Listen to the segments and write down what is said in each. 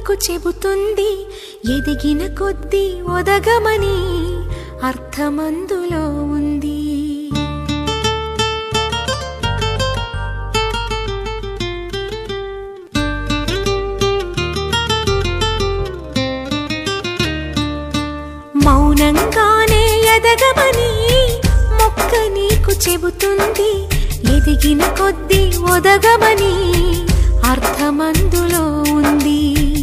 నీకు చెబుతుంది ఎదిగిన కొద్దీ ఒదగమని అర్థమందులో ఉంది మౌనంగానే ఎదగమని మొక్క నీకు చెబుతుంది ఎదిగిన కొద్దీ ఒదగమని అర్థమందులో ఉంది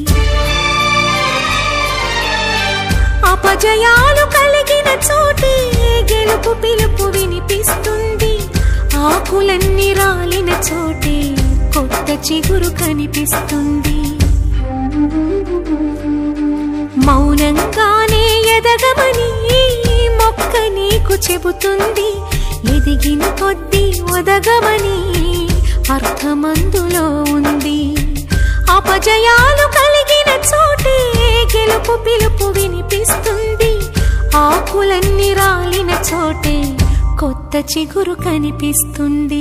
అపజయాలు కలిగిన చోటే గెలుపు పిలుపు వినిపిస్తుంది ఆకులన్నీ రాలిన చోటే కొత్త చిగురు కనిపిస్తుంది మౌనంగానే ఎదగమని మొక్క నీకు చెబుతుంది ఎదిగిన కొద్దీ ఒదగమని అర్థమందులో ఉంది అపజయాలు కలిగిన చోటే గెలుపు పిలుపు వినిపిస్తుంది ఆకులన్నీ రాలిన చోటే కొత్త చిగురు కనిపిస్తుంది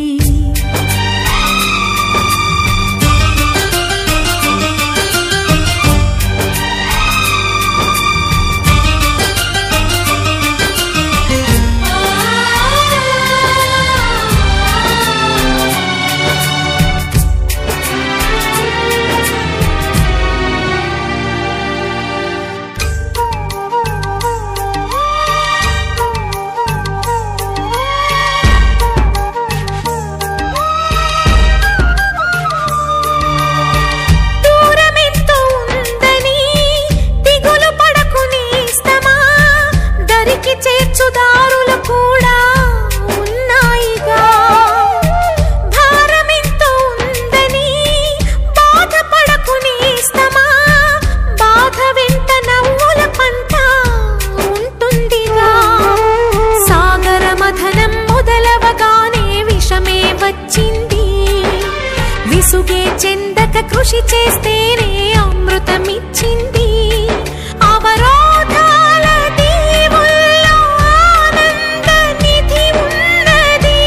దూరమెంతో ఉందని దిగులు పడకు నేస్తమా దరికి చేర్చుదారులు కూడా ఉన్నాయిగా భారమెంతో ఉందని బాధపడకు నేస్తమా బాధ వెంట నవ్వుల పంట ఉంటుందిగా సాగర మథనం మొదలవగానే విషమే వచ్చింది విసుగే చెందక కృషి చేస్తేనే అమృతమిచ్చింది అవరోధాల దీవుల్లో ఆనంద నిధి ఉన్నది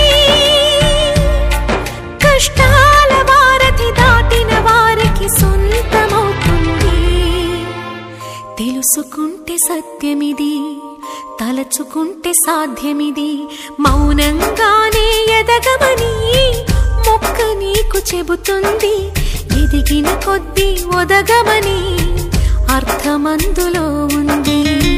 కష్టాల వారధి దాటిన వారికి సొంతమవుతుంది తెలుసుకుంటే సత్యమిది తలచుకుంటే సాధ్యమిది మౌనంగానే ఎదగమని మొక్క నీకు చెబుతుంది ఎదిగిన కొద్దీ ఒదగమని అర్థమందులో ఉంది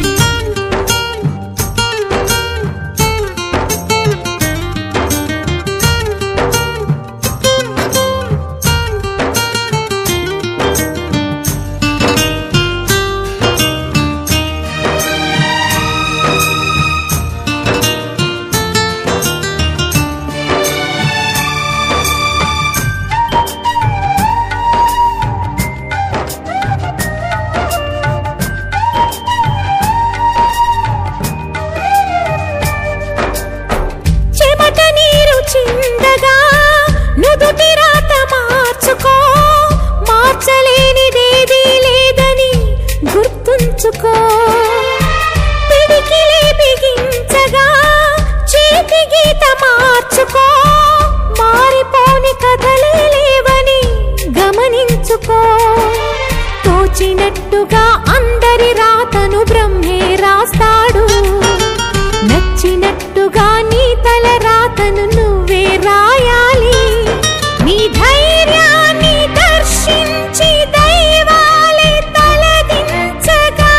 చెమట నీరు చిందగా నుదుటి రాత మార్చుకో మార్చలేనిదేదీ లేదని గుర్తుంచుకో పిడికిలే బిగించగా చేతి గీత మార్చుకో మారిపోని కథలే లేవని గమనించుకో తోచినట్టుగా అందరి రాతను బ్రహ్మే రాస్తాడు నచ్చినట్టుగా నీ తల రాతను నువ్వే రాయాలి నీ ధైర్యాన్ని దర్శించి దైవాలే తలదించగా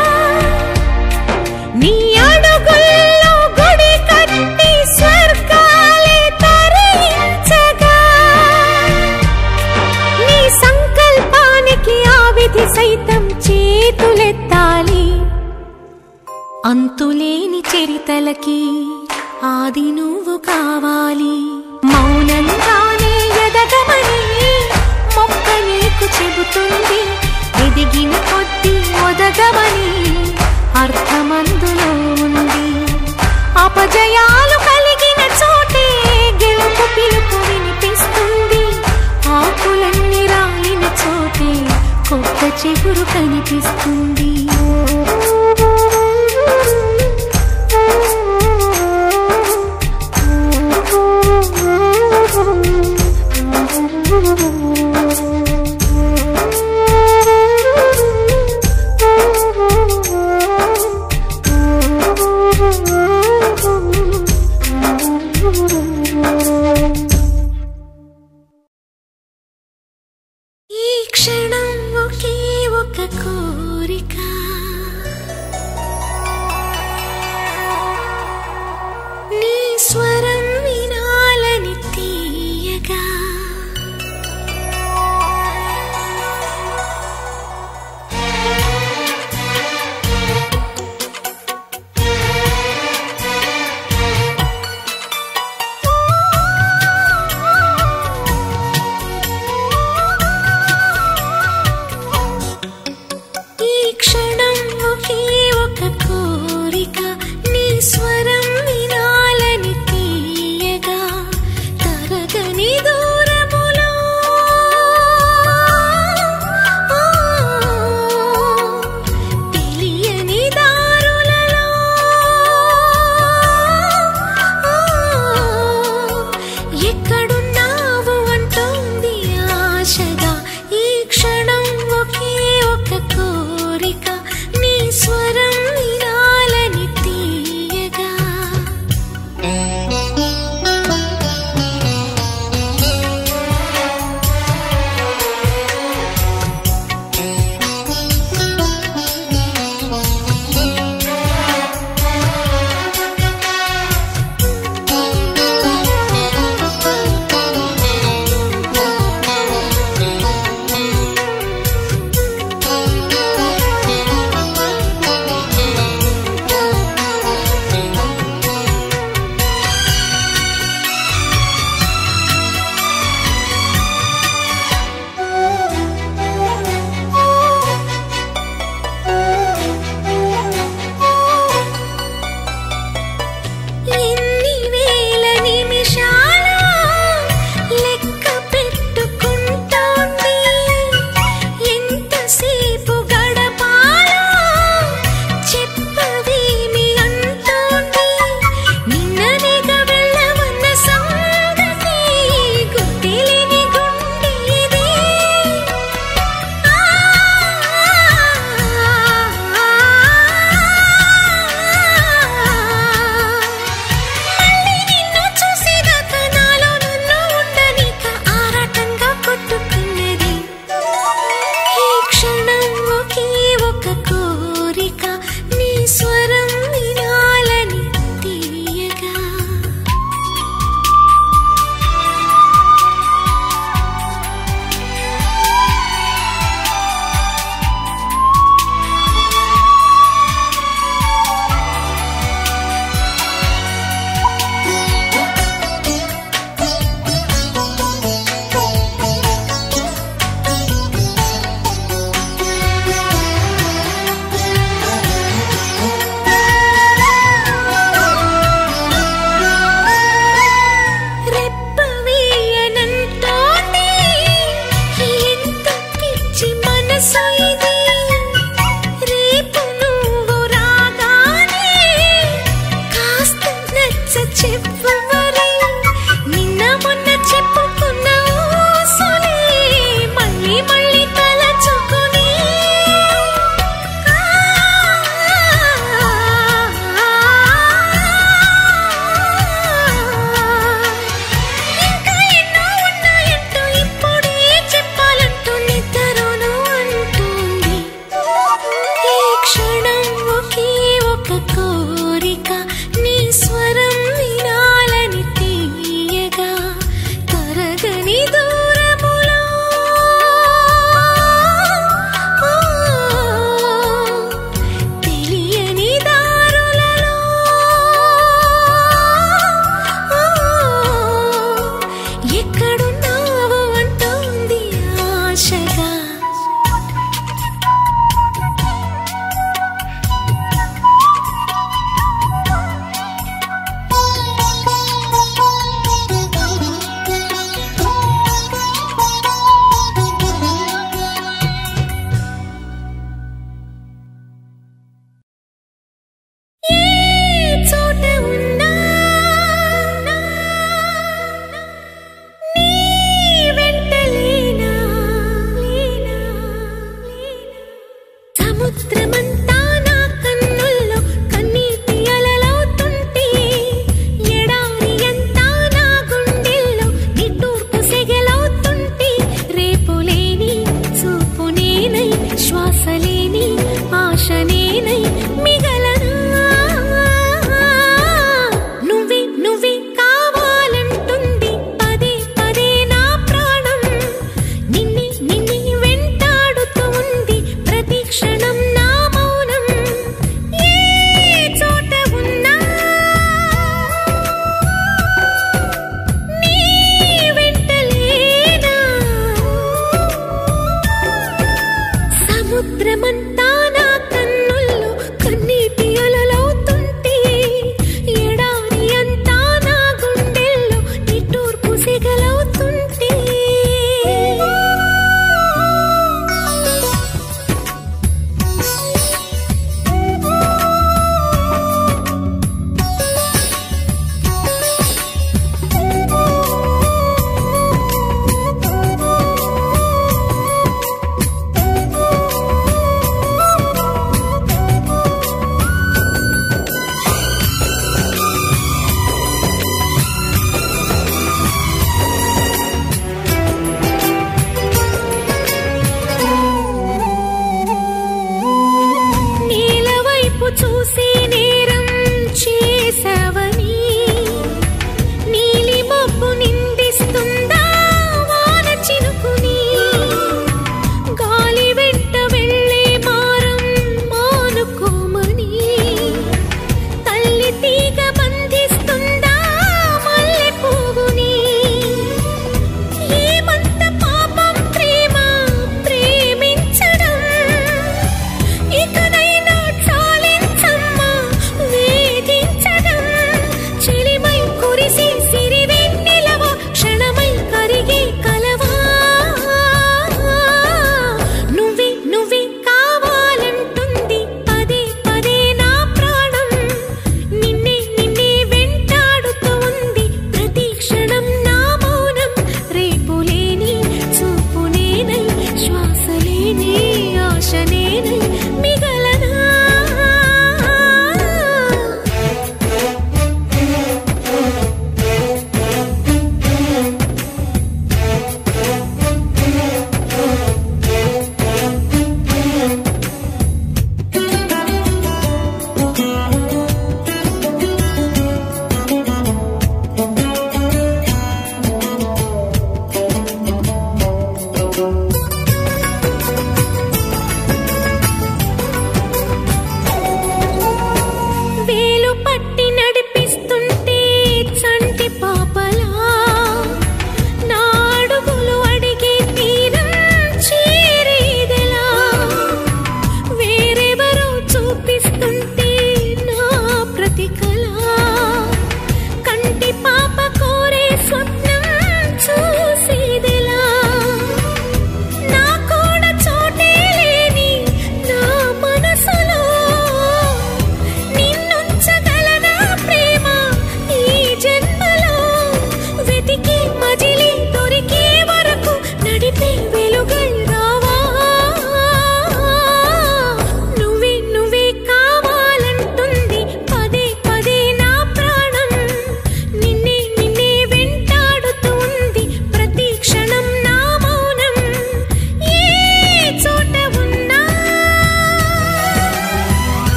నీ అడుగుల్లో గుడి కట్టి స్వర్గాలే తరలించగా నీ సంకల్పానికి ఆ విధి సైతం చేతులెత్తాలి అంతులేని చరితలకి ఆది నువ్వు కావాలి మౌనంగానే ఎదగమని మొక్క నీకు చెబుతుంది ఎదిగిన కొద్దీ ఒదగమని అర్థమందులో ఉంది అపజయాలు కలిగిన చోటే గెలుపు పిలుపు వినిపిస్తుంది ఆకులన్నీ రాలిన చోటే కొత్త చిగురు కనిపిస్తుంది కోరిక నీ స్వరం వినాలని తీయగా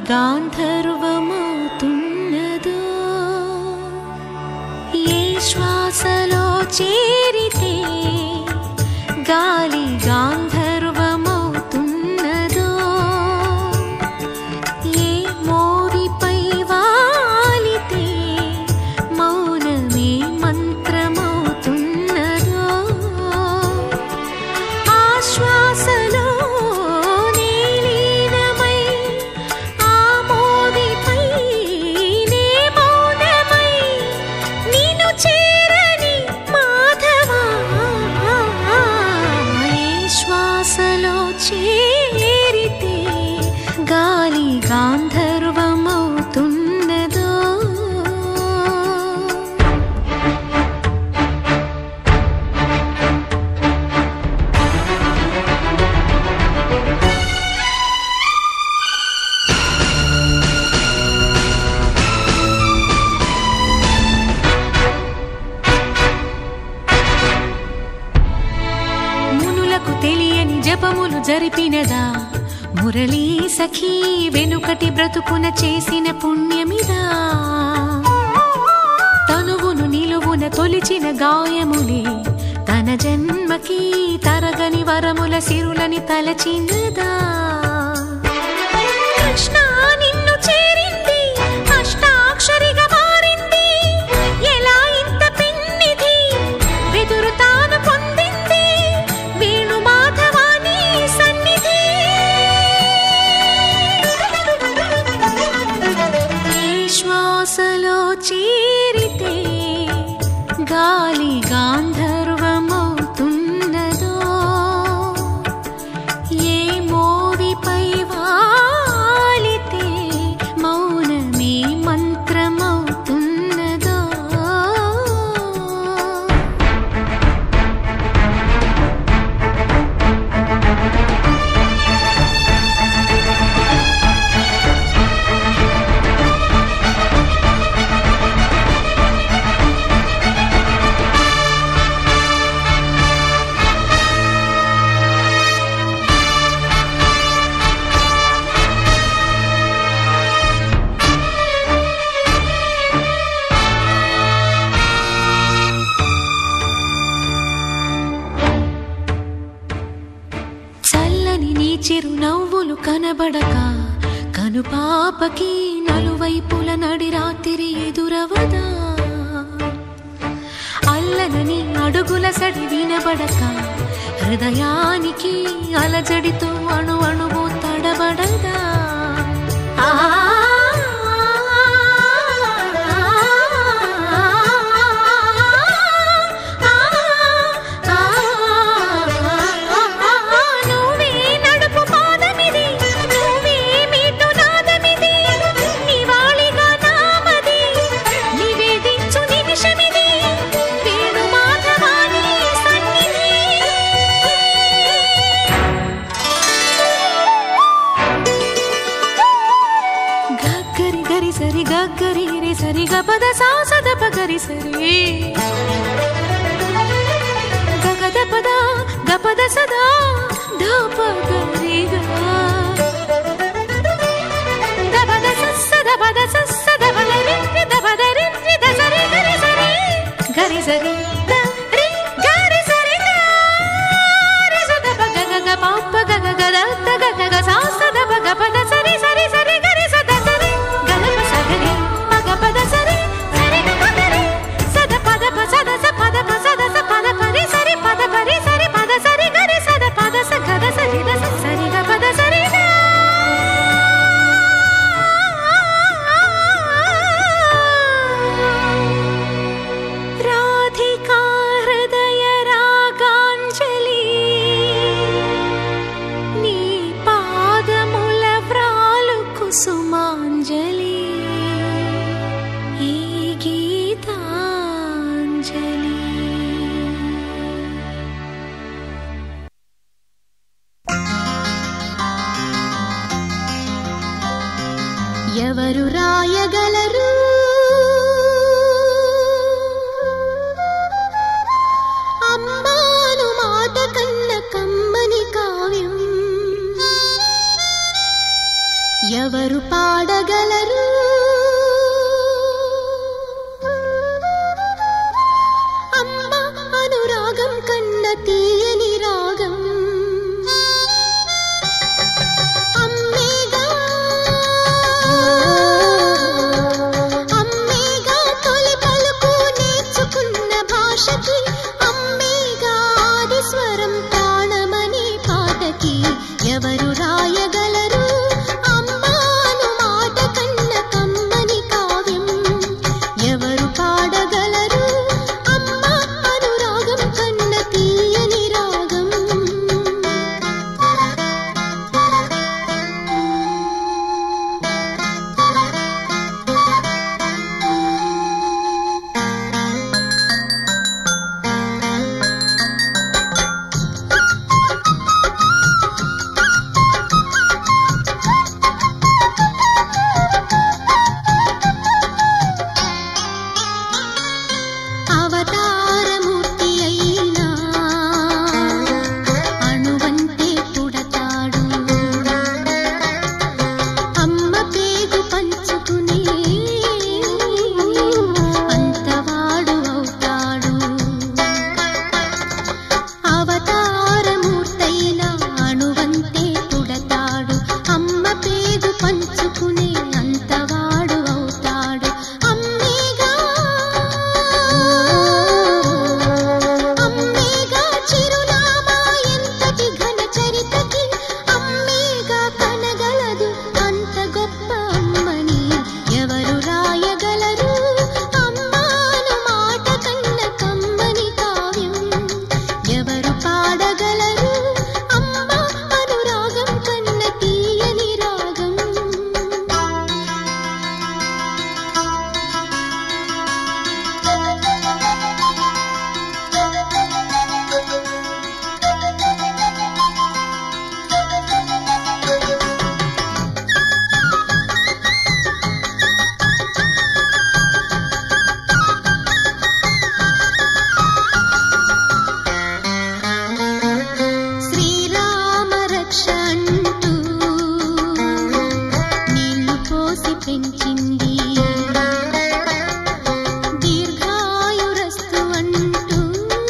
గాంధర్వమవుతున్నదో ఏ శ్వాసలో చేరితే గాలి గాంధర్వమవుతున్నదో ఏ మోవిపై వాలితే మౌనమే మంత్రమవుతున్నదో ఆశ్వాసలో నీలీనమై ఆమోదిపై నే మౌనమై నిన్ను చేరని మాధవా ఏ శ్వాసలో చేరితే గాలి గాంధర్వమవుతున్నదో మునులకు తెలియని జపములు జరిపినదా మురళీ సఖీ వెనుకటి బ్రతుకున చేసిన పుణ్యమిదా తనువును నిలువున తొలిచిన గాయములే తన జన్మకి తరగని వరముల సిరులని తలచినదా కృష్ణ నిన్ను చేరింది అష్టాక్షరిగా మారింది ఎలా ఇంత పిన్నిది వెదురు తాను పొందింది వేణు మాధవాని సన్నిధి ఈ శ్వాసలో చేరితే గాలి గాంధర్వమవుతున్నదో ఏ మోవిపై వాలితే మౌనమే మంత్రమవుతున్నదో చల్లని నీ చిరు నవ్వులు కనబడక కనుపాపకి నలువైపుల నడి రాత్రి ఎదురవదా అల్లనని అడుగుల సడి వినబడక హృదయానికి అలజడితో అణు అణువు తడబడదా ఆ నువ్వే నడుపు పాదమిది నువ్వే మీటు నాదమిది నివాళిగా నామది నివేదించు నిమిషమిది వేణు మాధవాని సన్నిధి గగ్గరి గరి సరి గగ్గరి రి సరి గపద సాసద పగరి సరి గగద పద గపద సదా ధప గరి గా దపద సస్సద పద సస్సద పద రి దపద రి రి ద సరి గరి సరి గరి సరి ద రి గరి సరి గా రి సద ప గ గ గ ప ప గ గ గ ద ద గ గ గ సా స ద ప గ ప ద సరి సరి సరి గరి స ద సరి గ ద ప స గ రి ప గ ప ద సరి సరి గ ప ద రి స ద ప ద ప స ద స ప ద ప స ద స ప ద ప రి సరి ప ద ప రి సరి ప ద సరి గ రి స ద ప ద స గ ద స రి ద స సరి గ ప ద సరి ద రాధికా హృదయ రాగాంజలి నీ పాదముల వ్రాలు కుసుమాంజలి ఈ గీతాంజలి ఎవరు రాయగలరు అమ్మాను మాట కన్న కమ్మని కావ్యం ఎవరు పాడగలరు అమ్మ అనురాగం కన్న తీయని రాగం అమ్మేగా అమ్మేగా తొలి పలుకు నేర్చుకున్న భాషకి అమ్మేగా ఆది స్వరం ప్రాణమనే పాటకి ఎవరు రాయగలరు అమ్మాను మాట కన్న కమ్మని కావ్యం ఎవరు పాడగలరు అమ్మ అనురాగం కన్న తీయని రాగం అవతారమూర్తి అయినా అణువంతే పుడతాడు అమ్మ పేగు పంచుకునే అంతవాడు అవుతాడు అవతారమూర్తైన అణువంతే పుడతాడు అమ్మ పేగు పంచుకునే అంతవాడు అవుతాడు అమ్మేగా అమ్మేగా చిరునామా ఎంతటి ఘన చరితకి అమ్మేగా కనగలదు అంత గొప్ప అమ్మని ఎవరు రాయగలరు అమ్మాను మాట కన్న కమ్మని కావ్యం ఎవరు పాడగలరు అమ్మ అనురాగం కన్న తీయని రాగం శ్రీరామ రక్ష అంటూ నీళ్లు పోసి పెంచింది దీర్ఘాయురస్తు అంటూ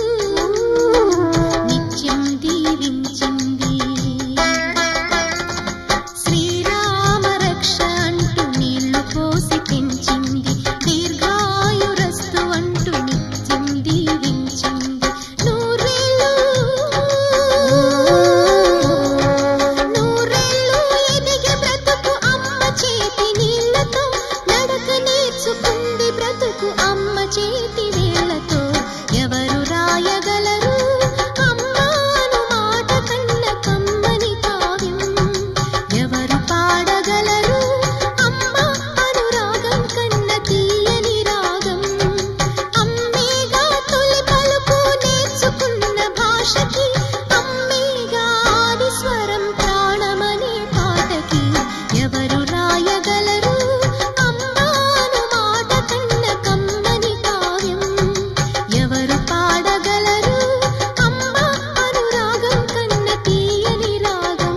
నిత్యం దీవించింది శ్రీరామ రక్ష అంటూ నీళ్లు పోసి పెంచింది దీర్ఘాయురస్తు అంటూ నిత్యం దీవించింది నూరేళ్ళు నూరేళ్ళు ఎదిగే బ్రతుకు అమ్మ చేతి నీళ్లతో నడక నేర్చుకుంది బ్రతుకు అమ్మ చేతి వేళ్లతో ఎవరు రాయగలరు అమ్మాను మాట కన్న కమ్మని కావ్యం ఎవరు పాడగలరు అమ్మ అనురాగం కన్న తీయని రాగం అమ్మేగా తొలి పలుకు నేర్చుకున్న భాషకి అమ్మేగా ఆది స్వరం ప్రాణమనే పాటకి ఎవరు రాయగలరు అమ్మాను మాట కన్న కమ్మని కావ్యం ఎవరు పాడగలరు అమ్మ అనురాగం కన్న తీయని రాగం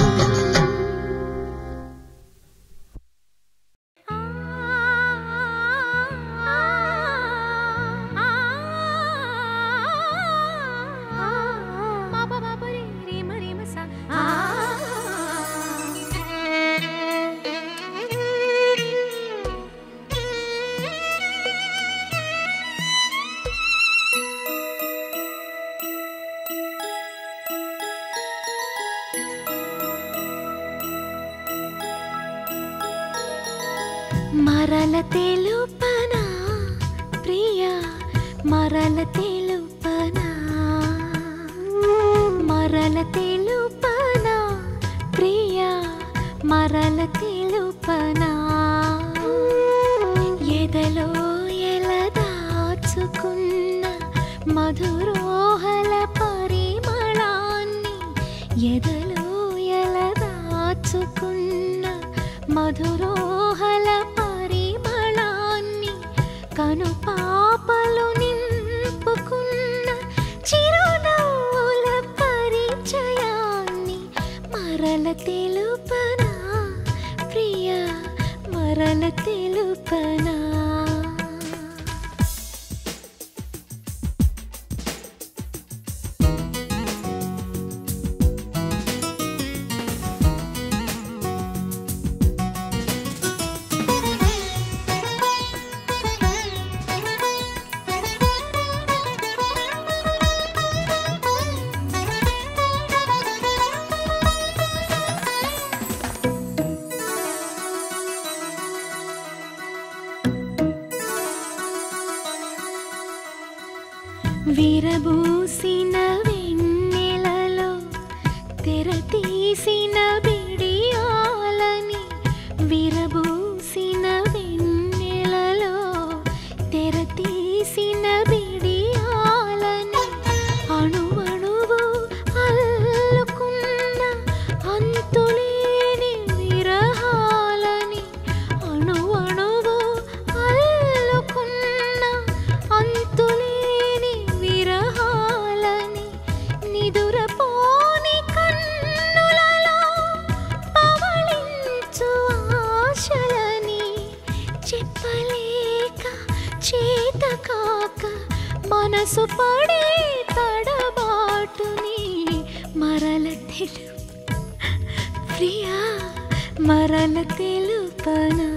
మరల తెలుపనా ప్రియా మరల తెలుపనా మరల తెలుపనా ప్రియా మరల తెలుపనా ఎదలో ఎల దాచుకున్న మధురోహల పరిమళాన్ని ఎదలో ఎల దాచుకున్న మధురోహల పరిమళాన్ని కను పాపలు నింపుకున్న చిరునవ్వుల పరిచయాన్ని మరల తెలుపనా ప్రియ మరల తెలుపనా విరబూసిన వెన్నెలలో తెర తీసిన బిడియాలని విరబూసిన వెన్నెలలో తెర తీసిన బిడియాలని అణువణువు అల్లుకున్న అంతులేని విరహాలని అణువణువు అల్లుకున్న అంతులేని విరహాలని నిదురపోని కన్నులలో పవళించు ఆశలని చెప్పలేక చేత కాక మనసు పడే తడబాటుని మరల తెలు ప్రియా మరల తెలుపనా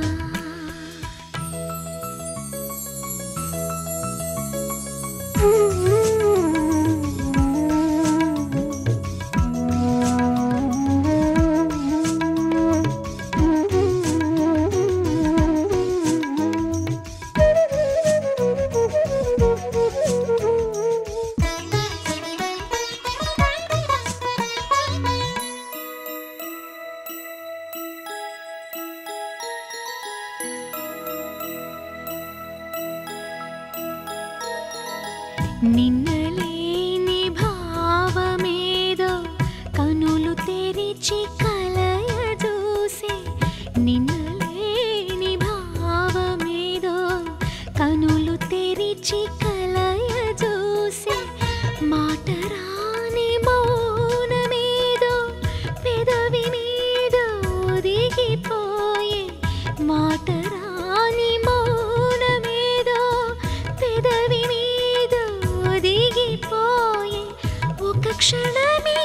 నిన్నలేని భావమేదో కనులు తెరిచి కలయ చూసే నిన్నలేని భావమేదో కనులు తెరిచి కలయ చూసే మాట రాని మౌనమేదో పెదవి మీద ఒదిగిపోయే మాట రాని మౌనమేదో పెదవి మీద ఒదిగిపోయే ఒక క్షణమే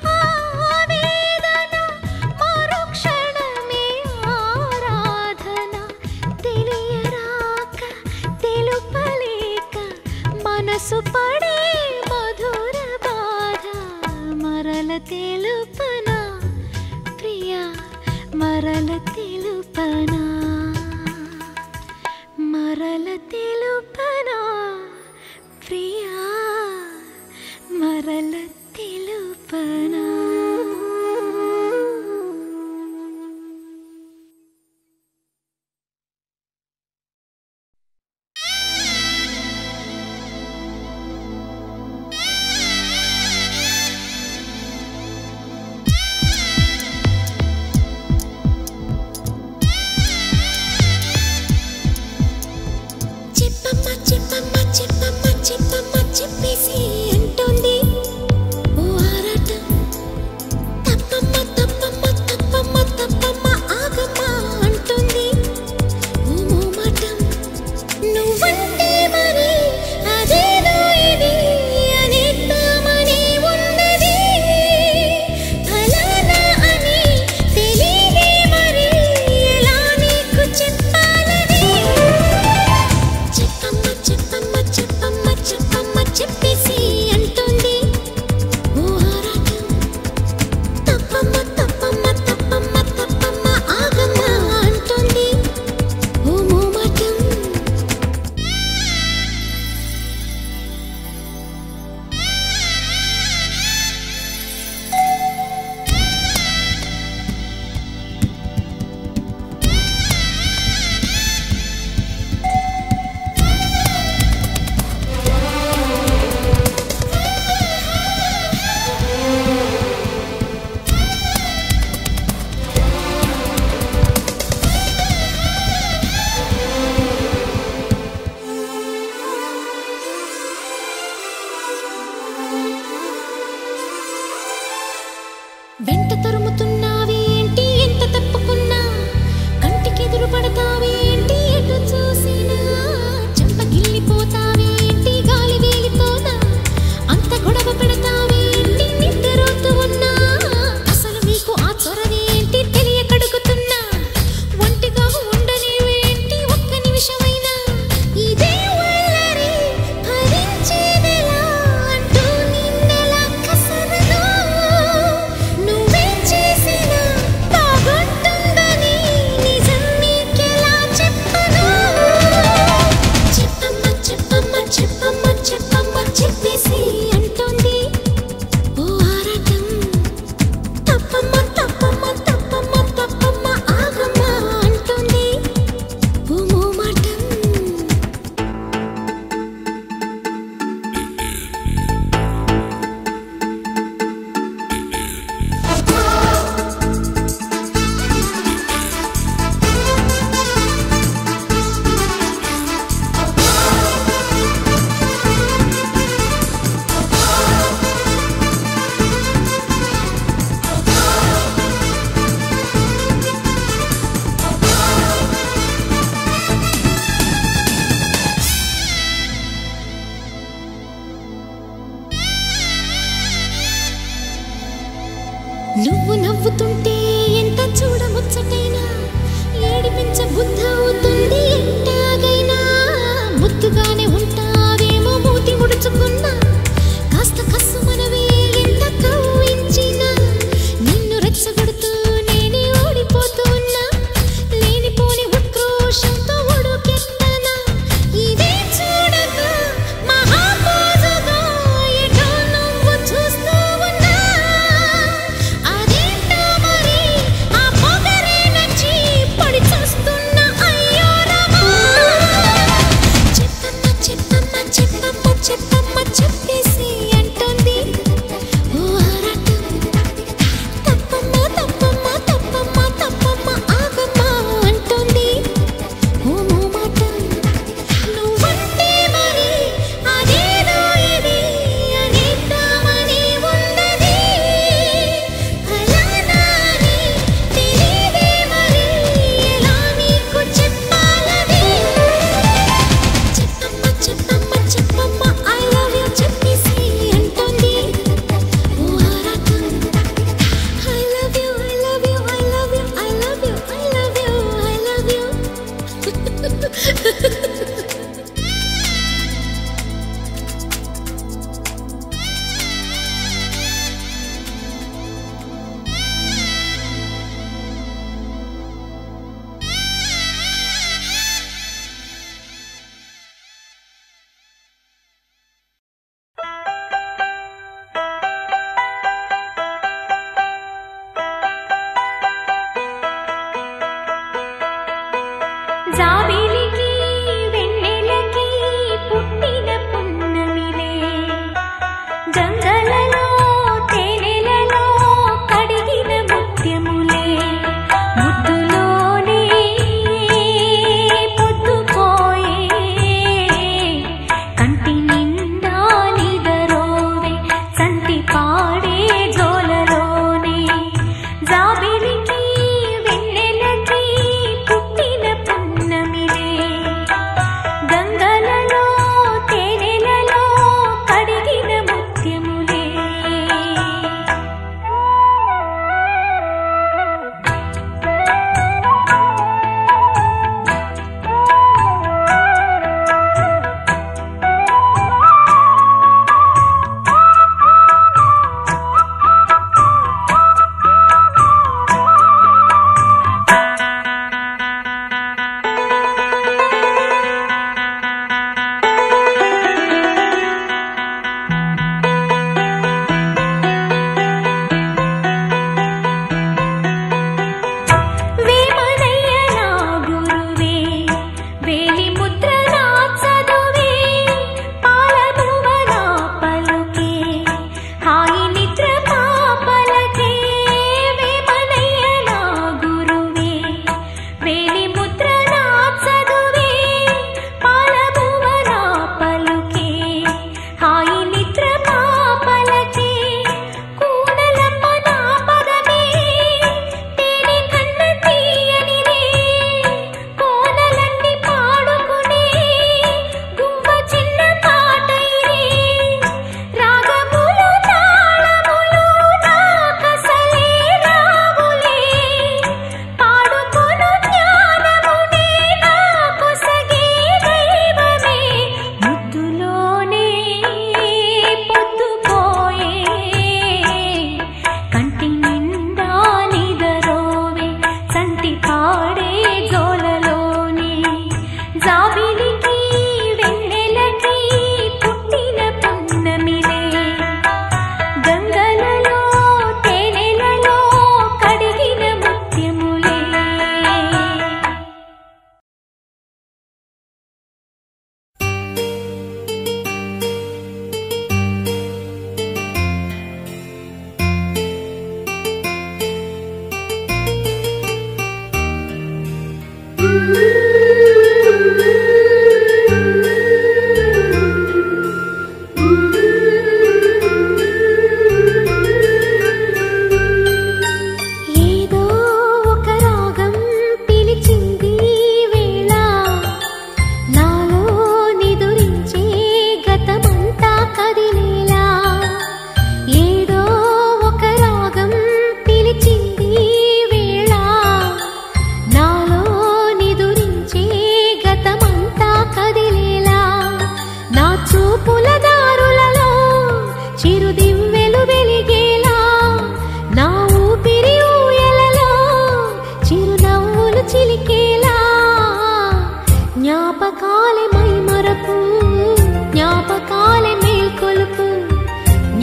ఆవేదన మరో క్షణమే ఆరాధన తెలియరాక తెలుపలేక మనసు పడే మధుర బాధ మరల తెలుపనా ప్రియా మరల తెలుపనా మరల తెలుపనా ప్రియా మరల తెలుపనా చెప్పమ్మ చెప్పమ్మ చెప్పమ్మ చెప్పమ్మ చెప్పేసి అంటోంది ఓ ఆరాటం నువ్వు నవ్వుతుంటే ఎంత చూడముచ్చటైనా ఏడిపించ బుద్ధ అవుతుంది ఎట్టాగైనా ముద్దుగానే ఉంటావేమో మూతి ముడుచుకున్నా కాస్త కస్సు మనవే ఎంత కవ్వించినా నిన్ను రెచ్చగొడుతూ నేనే ఓడిపోతూ ఉన్నా లేనిపోని ఉక్రోషంతో ఉడుకెత్తనా ఇదే చూడక మహాపోజుగా ఎటో నువ్వు చూస్తూ ఉన్నా అదేంటో మరి ఆ పొగరే నచ్చి పడి చూస్తున్నా అయ్యో రామా చెప్పమ్మా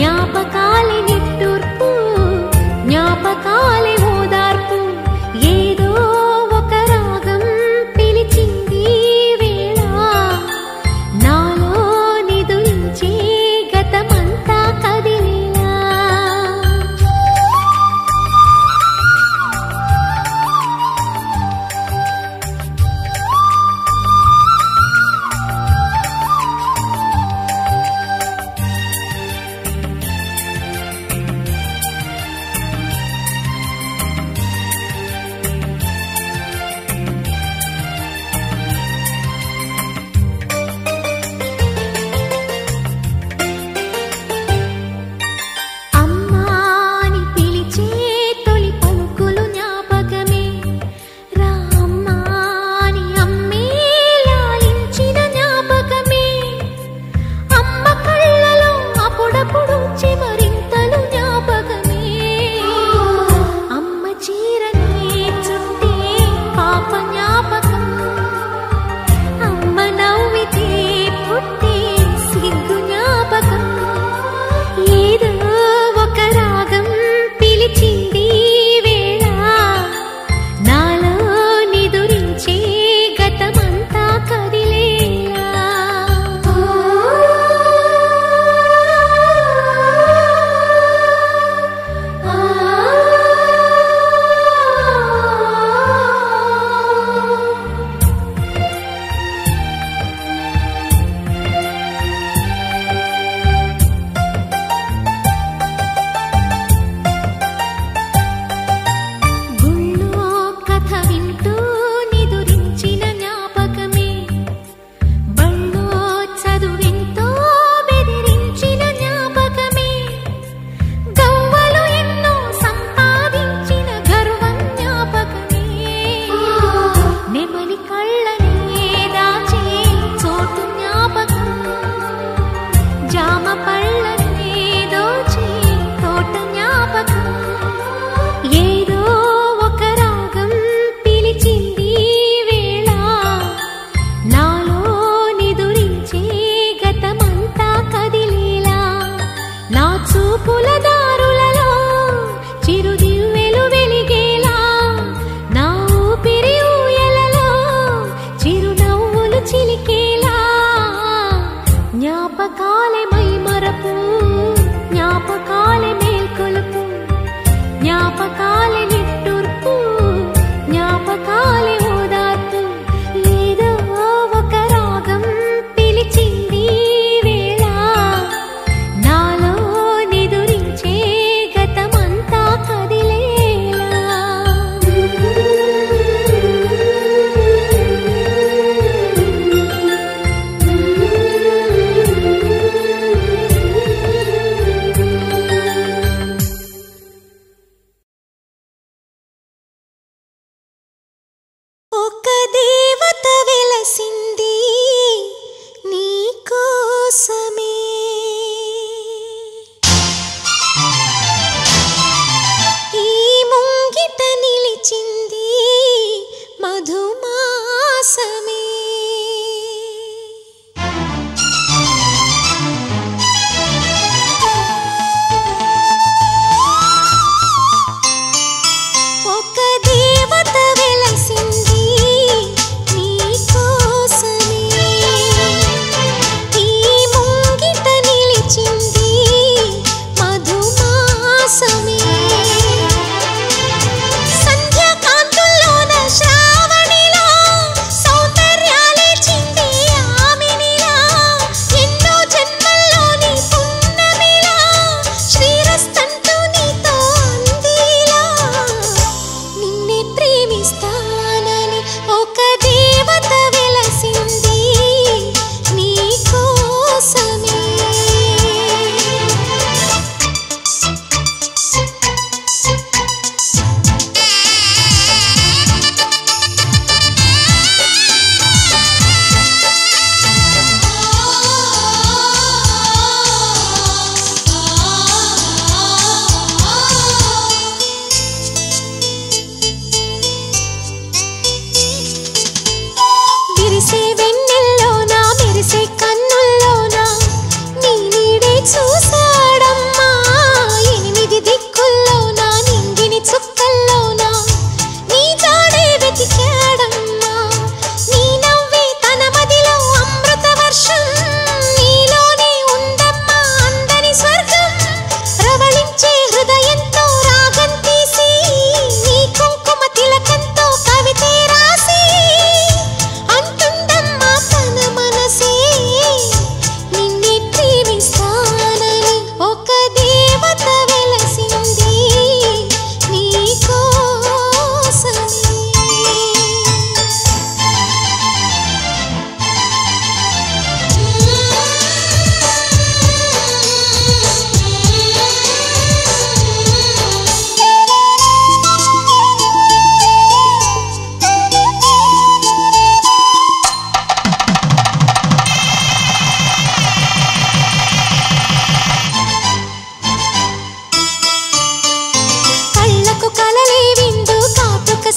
జ్ఞాపకాలి నిట్టూర్పు జ్ఞాపకాలి ఓదార్పు ఏదో ఒక రాగం పిలిచింది వేళ నాలో నిదురించే గతమంతా కదిలేలా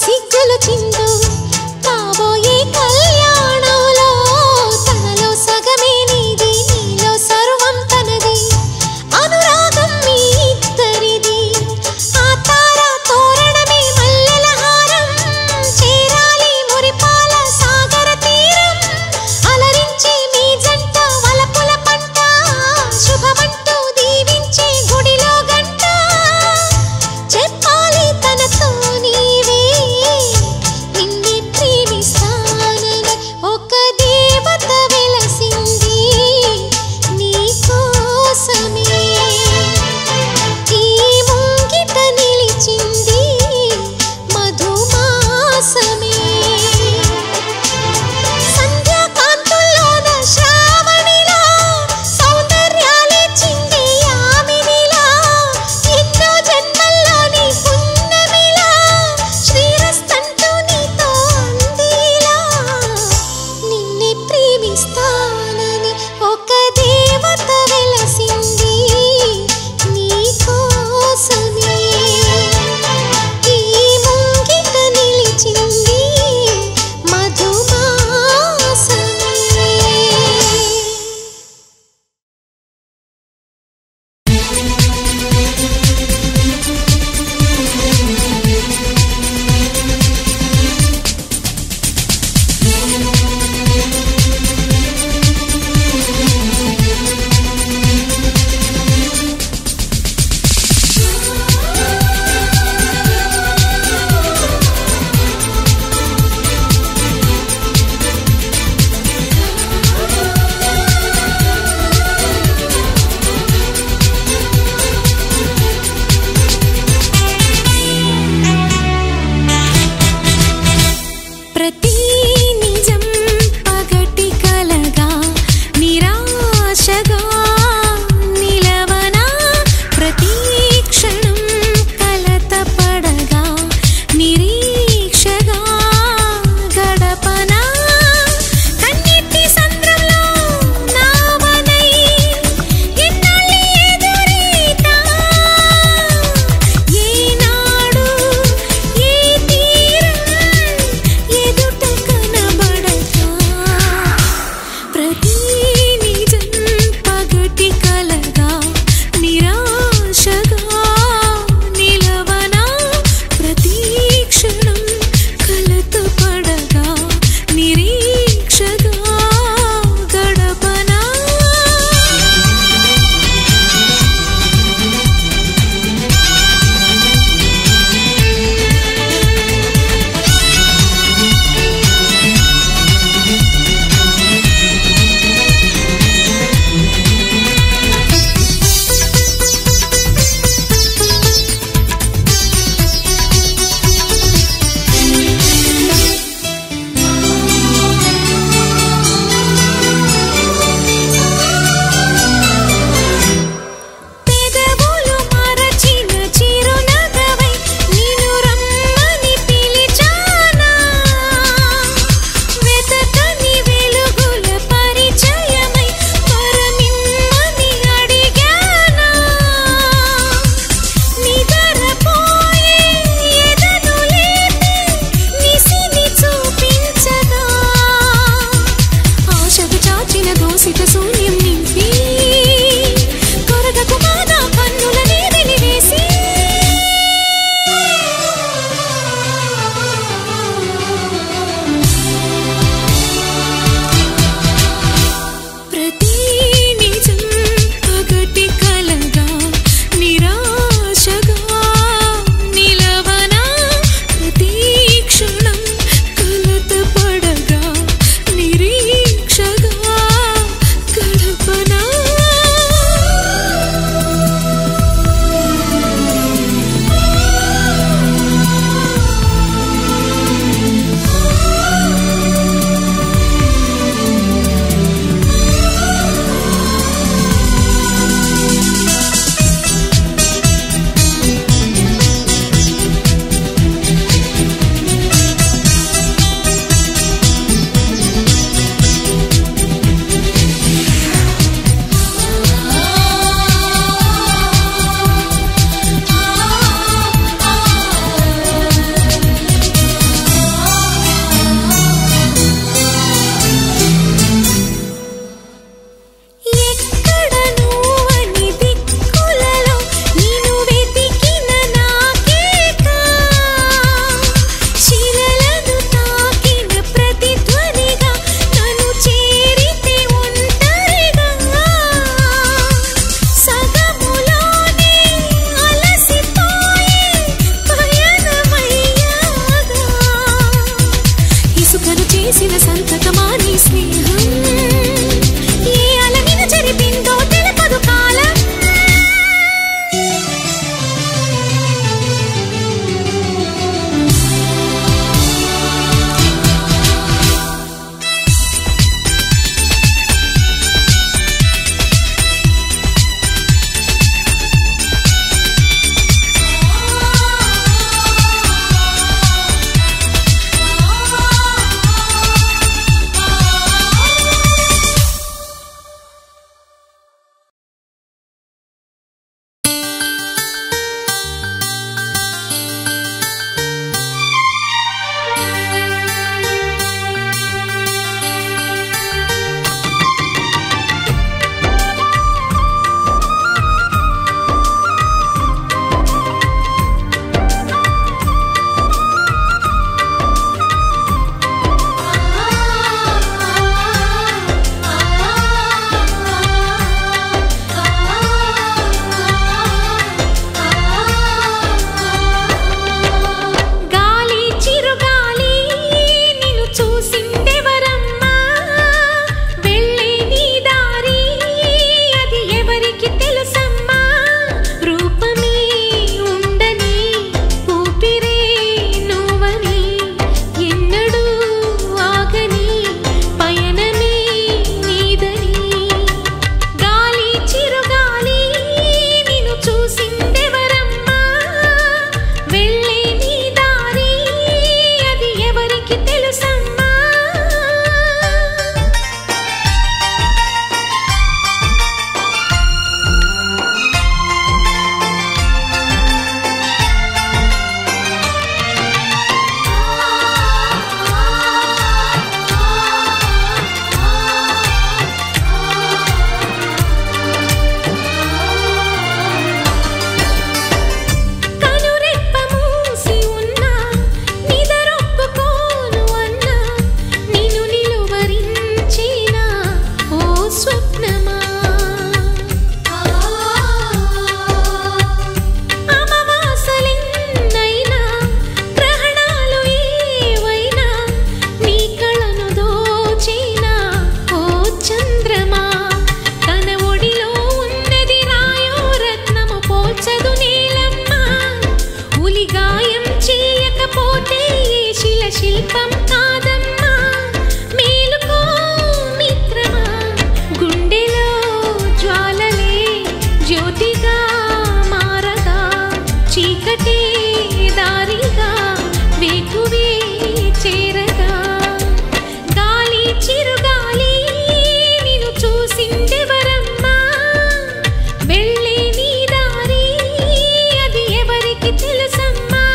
సిగ్గులు చిందు కాబోయే కళ్యాణంలో తనలో సగమే నీది నీలో సర్వం తనది అనురాగం మీ ఇద్దరిది ఆ తార తోరణమే మల్లెల హారం చేరాలి మురిపాల సాగర తీరం అలరించే మీ జంట వలపుల పంట శుభమంటూ దీవించే గుడిలో గంట చెప్పాలి తనతో నీవే శిల్పం కాదమ్మా మేలుకో మిత్రమా గుండెలో జ్వాలలే జ్యోతిగా మారగా చీకటి దారిగా వేకువే చేరగా గాలి చిరుగాలి నిన్ను చూసిందెవరమ్మా వెళ్ళే నీ దారి అది ఎవరికి తెలుసమ్మా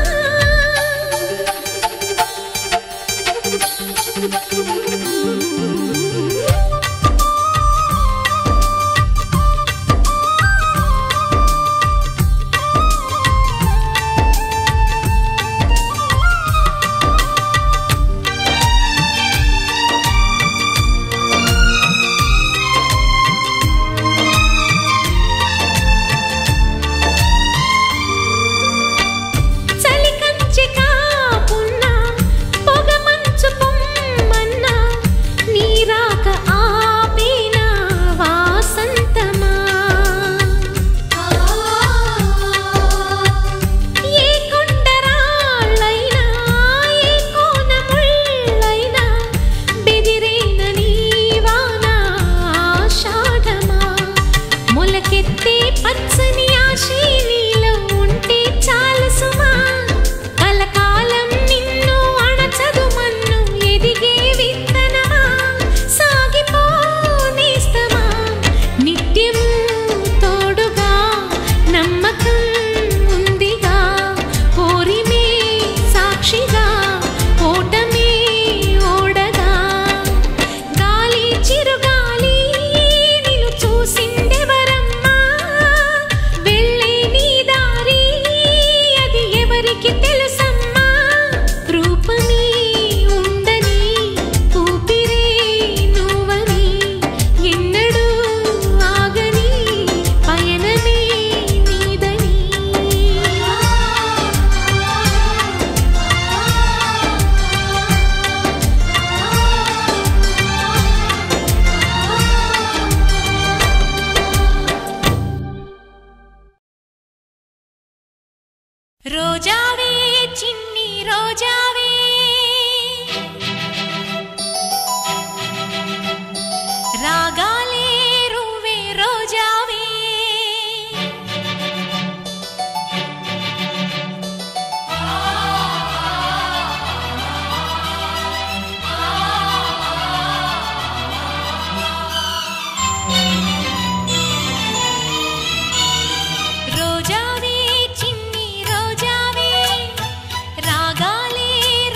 చలి కంచె కాపున్నా పొగ మంచు పొమ్మన్నా నీరాక ఆపేనా వాసంతమా ఏ కొండరాళ్ళైనా ఏ కోన ముళ్ళైనా బెదిరేన నీవానా ఆషాఢమా మొలకెత్తే పచ్చని ఆశే నీలో ఉంటే చాలు సుమా కలకాలం నిన్ను అణచదు మన్ను ఎదిగే విత్తనమా సాగిపో నేస్తమా నిత్యము తోడుగా నమ్మకం ఉందిగా కోరిమే సాక్షిగా ఓటమే ఓడగా గాలి చిరుగాలి నిన్ను చూసిందెవరమ్మా వెళ్ళే నీ దారి అది ఎవరికి తెలుసమ్మా రూపమే ఉండని ఊపిరే నువ్వని ఎన్నడూ ఆగని పయనమే నీదని రోజావే చిన్ని రోజావే రాగాలే రువ్వే రోజావే రోజావే చిన్ని రోజావే రాగాలే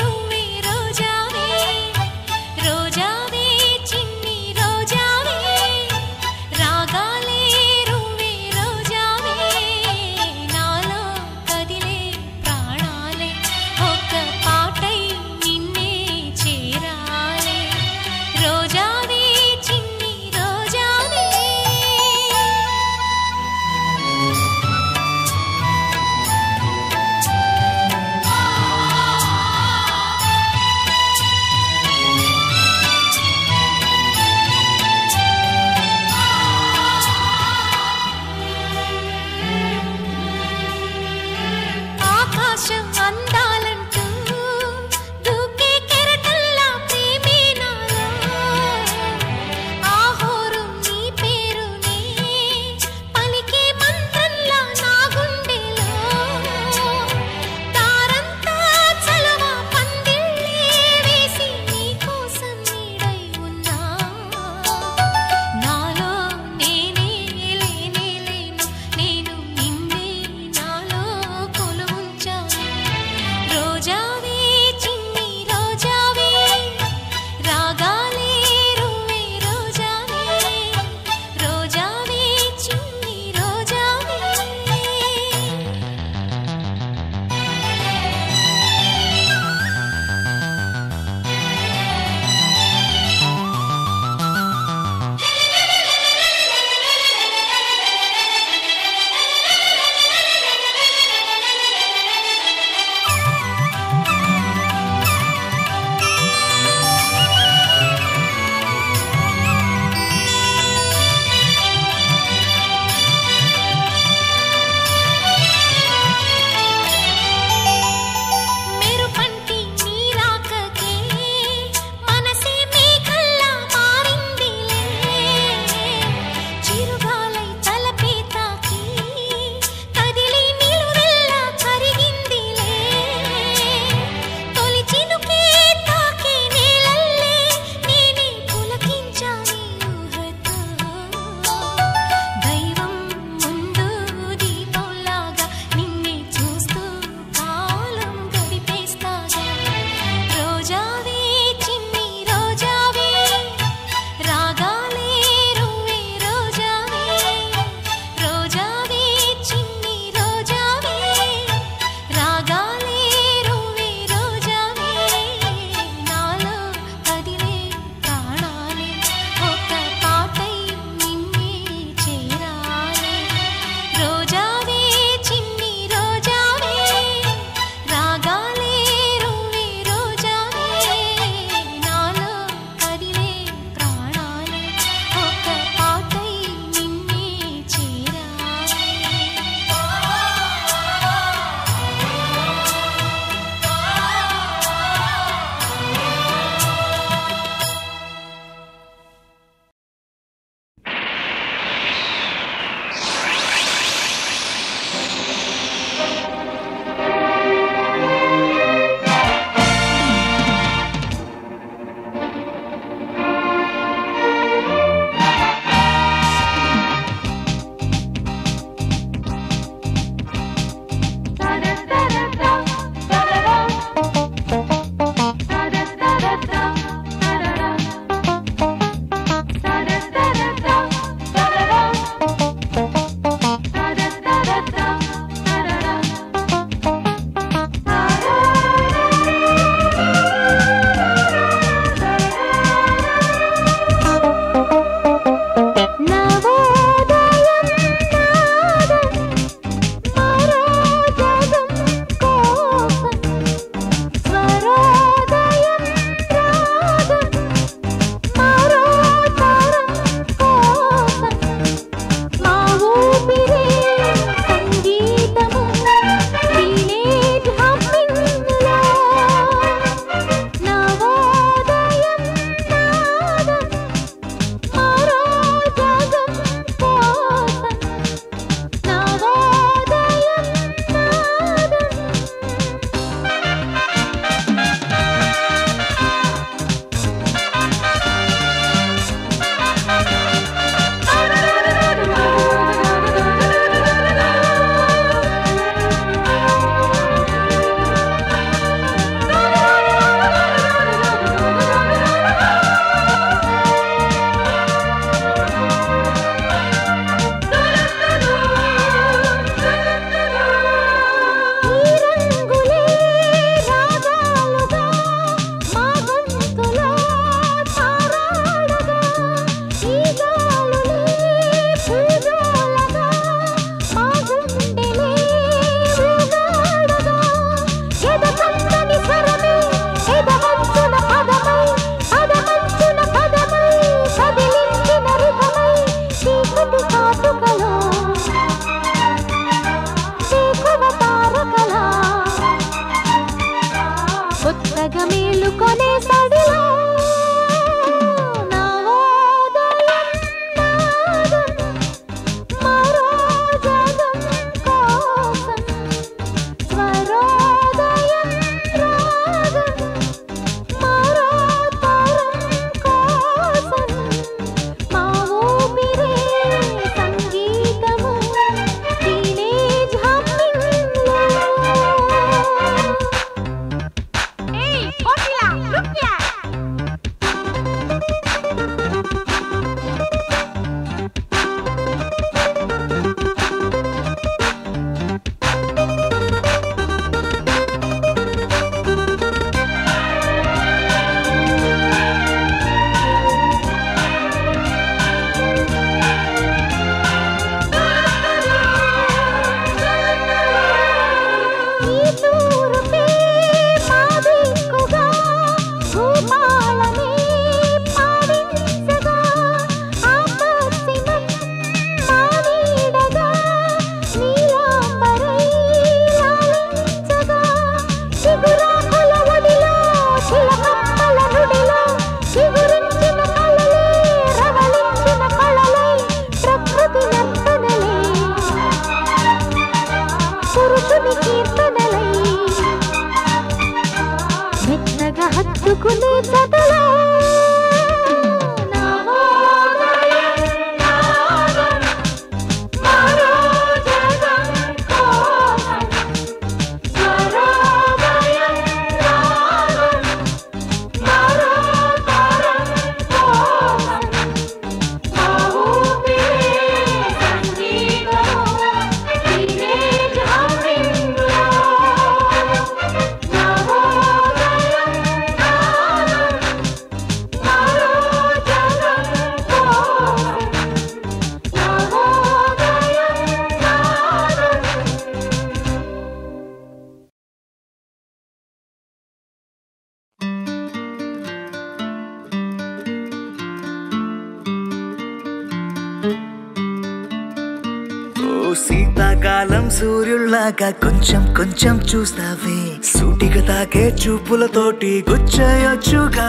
శీతాకాలం సూర్యుల్లాగా కొంచెం కొంచెం చూస్తావే సూటిగా తాకే చూపులతోటి గుచ్చయొచ్చుగా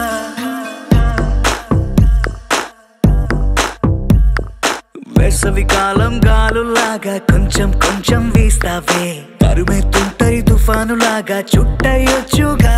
వేసవి కాలం గాలులాగా కొంచెం కొంచెం వీస్తావే తరుమే తుంటరి తుఫానులాగా చుట్టయొచ్చుగా